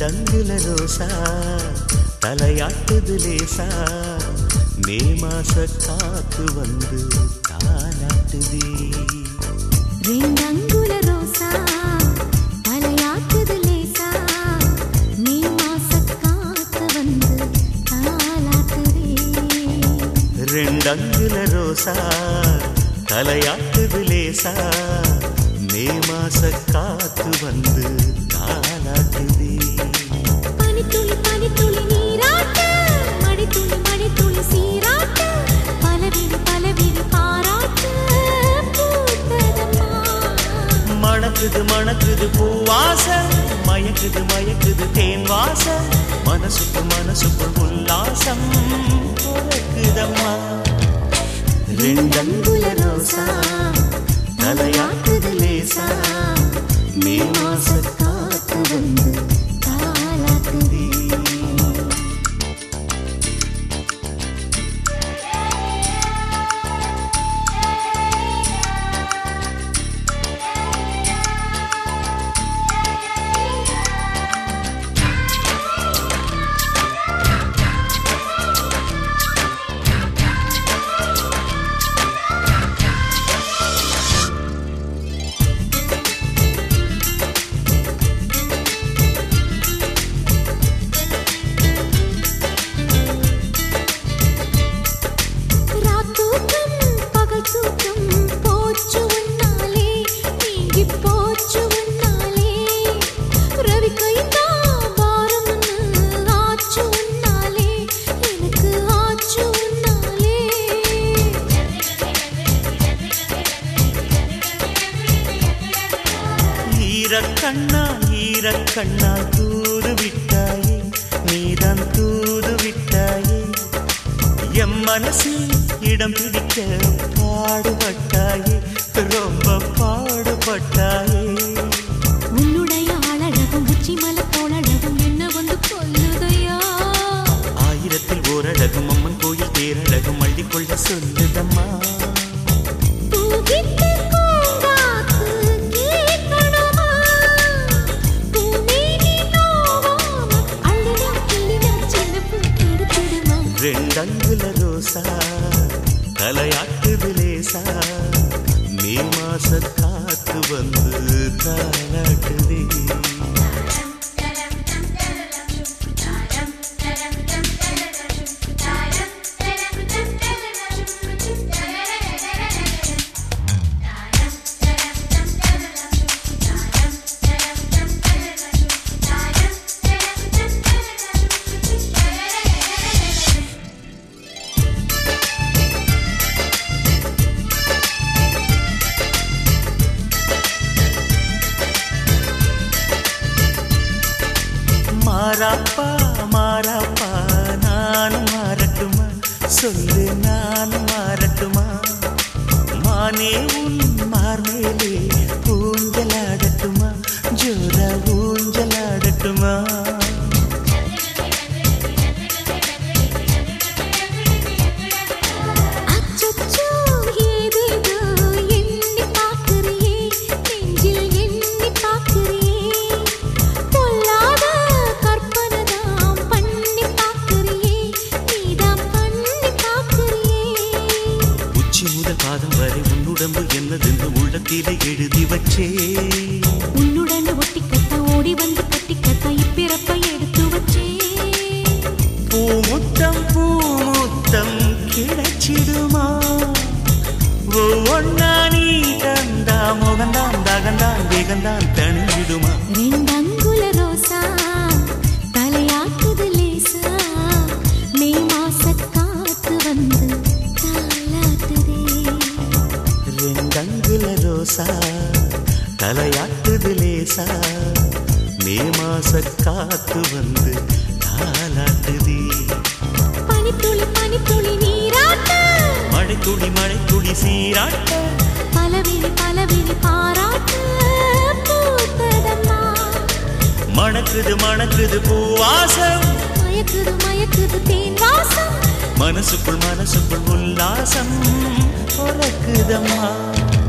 ரெண்டங்குல ரோசா தலையாட்டுது லேசா மே மாச காத்து வந்து தாலாட்டுதே ரெண்டங்குல ரோசா தலையாட்டுது லேசா மே மாசக் காத்து வந்து தாலாட்டுதே ரெண்டங்குல ரோசா தலையாட்டுது லேசா மே மாச காத்து வந்து தாலாட்டுதே பனித்துளி பனித்துளி நீராட்டு மடித்துளி மடித்துளி சீராட்டு பலவிழி பலவிழி பாராட்டு பூத்ததம்மா மணக்குது மணக்குது பூவாசம் மயக்குது மயக்குது தேன் வாசம் மனசுக்கு மனசுக்குள் உல்லாசம் பிறக்குதம்மா ரெண்டங்குல ரோசா தலையாட்டுது லேசா மே மாச காத்து வந்து தாலாட்டுதே ராத்தூக்கம் பகல் தூக்கம் போச்சு உன்னாலே நீங்கி போச்சு உன்னாலே ரவி கைந்தா பாரம்னு ஆச்சு உன்னாலே எனக்கு ஆச்சு உன்னாலே ஈரக்கண்ணா ஈரக்கண்ணா தூது விட்டாயே நீதான் தூது விட்டாயே எம் மனசில் இடம் பிடிக்க பாடுபட்டாயே ரொம்ப பாடுபட்டாயே உன்னுடைய ஆளழகும் உச்சி மலை தோழழகும் என்ன வந்து கொல்லுதையா ஆயிரத்தில் ஓரழகும் அம்மன் கோயில் தேரழகும் அள்ளிக்கொள்ள சொல்லுதம்மா பூவிட்டு பூங்காத்து கேட்கணுமா? பூமேனி நோவாம அள்ளினா கிள்ளினா சின்ன பூ கெடுத்துடுமா? ரெண்டங்குல ரோசா தலையாட்டுது லேசா மே மாச காத்து வந்து தாலாட்டுதே மாறாப்பா மாறாப்பா நானும் மாறட்டுமா சொல்லு நானும் மாறட்டுமா மானே உன் மார்மேலே ஊஞ்சலாடட்டுமா ஜோர ஊஞ்சலாடட்டுமா அச்சச்சோ, ஏதேதோ எண்ணி பார்க்கிறியே, நெஞ்சில் எண்ணி பார்க்கிறியே. பொல்லாத கற்பனைதாம் பண்ணி பார்க்கிறியே, நீதாம் பண்ணி பார்க்கிறியே. உச்சி முதல் பாதம் வரை உன் உடம்பு என்னதென்று உள்ளத்திலே எழுதி வச்சே உன்னுடன் ஒட்டிக்கட்ட ஓடி வந்து கட்டிக்கட்ட இப்பிறப்பை எடுத்து வச்சே பூமுத்தம் பூமுத்தம் கிடைச்சிடுமா ஒவ்வொன்னா நீ தந்தா முகந்தான் தகந்தான் வேகந்தான் தணிஞ்சிடுமா ரெண்டங்குல ரோசா தலையாக்குது லேசா மே மாசக் காத்து வந்து தாலாட்டுதே ரெண்டங்குல ரோசா தலையாட்டுது லேசா மே மாச காத்து வந்து தாலாட்டுதே பனித்துளி பனித்துளி நீராட்டு மழை துளி மழை துளி சீராட்ட பலவிழி பலவிழி பாராட்டு பூத்ததம்மா மணக்குது மணக்குது பூவாசம் மயக்குது மயக்குது தேன் வாசம் மனசுக்குள் மனசுக்குள் உல்லாசம் பிறக்குதம்மா